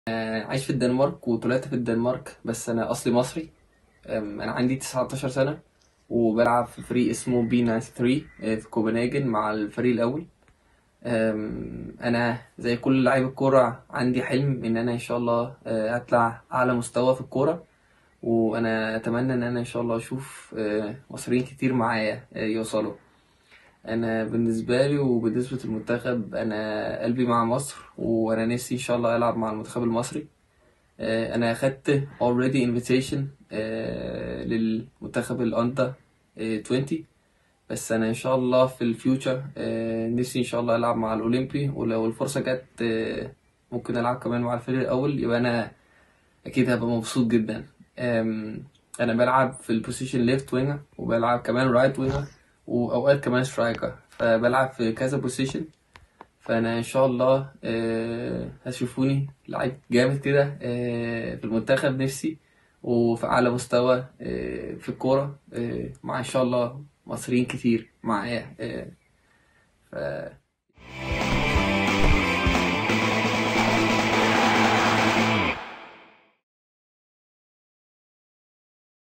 آه، عايش في الدنمارك وطلعت في الدنمارك بس أنا أصلي مصري أم، أنا عندي 19 سنة وبلعب في فريق اسمه بي 93 آه، في كوبنهاجن مع الفريق الأول أم، أنا زي كل لعيب الكورة عندي حلم إن أنا إن شاء الله آه، أطلع أعلى مستوى في الكورة وأنا أتمنى إن أنا إن شاء الله أشوف آه، مصريين كتير معايا آه، يوصلوا انا بالنسبه لي وبالنسبه للمنتخب انا قلبي مع مصر وانا نفسي ان شاء الله العب مع المنتخب المصري آه، انا اخدت already invitation آه، للمنتخب الاندر 20 بس انا ان شاء الله في الفيوتشر نفسي ان شاء الله العب مع الاولمبي ولو الفرصه جت آه، ممكن العب كمان مع الفريق الاول يبقى انا اكيد هبقى مبسوط جدا أم، انا بلعب في البوزيشن ليفت وينجر وبلعب كمان رايت وينجر واوقات كمان سترايكر فبلعب في كذا بوزيشن فانا ان شاء الله أه، هتشوفوني لعيب جامد كده أه، في المنتخب نفسي وفي اعلى مستوى أه، في الكوره أه، مع ان شاء الله مصريين كتير معايا أه، ف